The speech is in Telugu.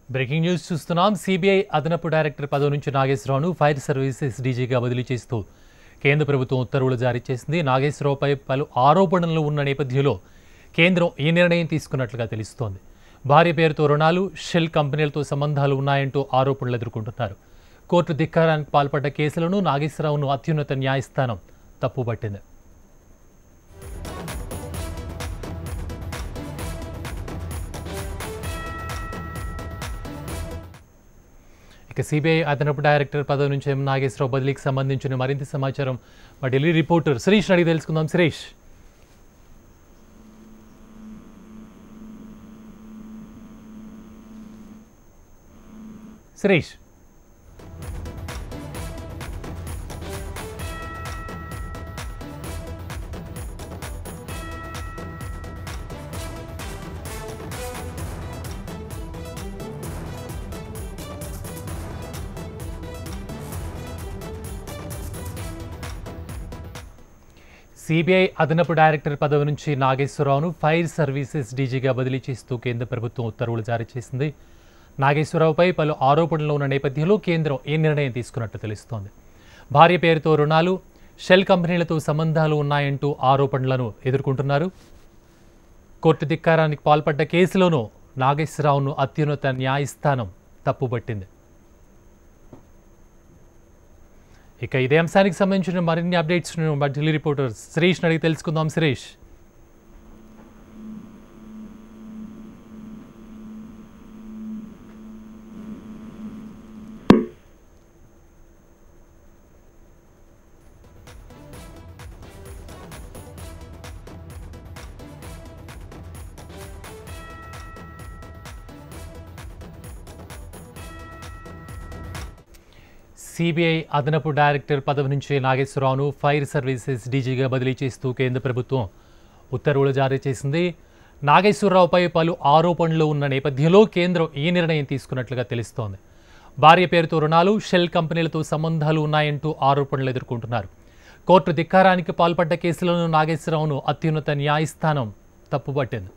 బ్రేకింగ్ న్యూస్ చూస్తున్నాం సిబిఐ అదనపు డైరెక్టర్ పదవి నుంచి నాగేశ్వరరావును ఫైర్ సర్వీసెస్ డీజీగా బదిలీ చేస్తూ కేంద్ర ప్రభుత్వం ఉత్తర్వులు జారీ చేసింది నాగేశ్వరరావుపై పలు ఆరోపణలు ఉన్న నేపథ్యంలో కేంద్రం ఈ నిర్ణయం తీసుకున్నట్లుగా తెలుస్తోంది భార్య పేరుతో రుణాలు షెల్ కంపెనీలతో సంబంధాలు ఉన్నాయంటూ ఆరోపణలు ఎదుర్కొంటున్నారు కోర్టు ధిక్కారానికి పాల్పడ్డ కేసులను నాగేశ్వరరావును అత్యున్నత న్యాయస్థానం తప్పుపట్టింది ఇక సిబిఐ అదనపు డైరెక్టర్ పదవి నుంచి ఎం నాగేశ్వరరావు బదిలీకి సంబంధించిన మరింత సమాచారం మా ఢిల్లీ రిపోర్టర్ శిరీష్ అడిగి తెలుసుకుందాం శిరీష్ శిరీష్ సిబిఐ అదనపు డైరెక్టర్ పదవి నుంచి నాగేశ్వరరావును ఫైర్ సర్వీసెస్ డీజీగా బదిలీ చేస్తూ కేంద్ర ప్రభుత్వం ఉత్తర్వులు జారీ చేసింది నాగేశ్వరరావుపై పలు ఆరోపణలు ఉన్న నేపథ్యంలో కేంద్రం ఈ నిర్ణయం తీసుకున్నట్టు తెలుస్తోంది భార్య పేరుతో రుణాలు షెల్ కంపెనీలతో సంబంధాలు ఉన్నాయంటూ ఆరోపణలను ఎదుర్కొంటున్నారు కోర్టు ధిక్కారానికి పాల్పడ్డ కేసులోనూ నాగేశ్వరరావును అత్యున్నత న్యాయస్థానం తప్పుపట్టింది ఇక ఇదే అంశానికి సంబంధించిన మరిన్ని అప్డేట్స్ మా ఢిల్లీ రిపోర్టర్ శిరీష్ అడిగి తెలుసుకుందాం శిరీష్ సిబిఐ అదనపు డైరెక్టర్ పదవి నుంచి నాగేశ్వరరావును ఫైర్ సర్వీసెస్ డీజీగా బదిలీ చేస్తూ కేంద్ర ప్రభుత్వం ఉత్తర్వులు జారీ చేసింది నాగేశ్వరరావుపై పలు ఆరోపణలు ఉన్న నేపథ్యంలో కేంద్రం ఈ నిర్ణయం తీసుకున్నట్లుగా తెలుస్తోంది భార్య పేరుతో రుణాలు షెల్ కంపెనీలతో సంబంధాలు ఉన్నాయంటూ ఆరోపణలు ఎదుర్కొంటున్నారు కోర్టు ధిక్కారానికి పాల్పడ్డ కేసులను నాగేశ్వరరావును అత్యున్నత న్యాయస్థానం తప్పుపట్టింది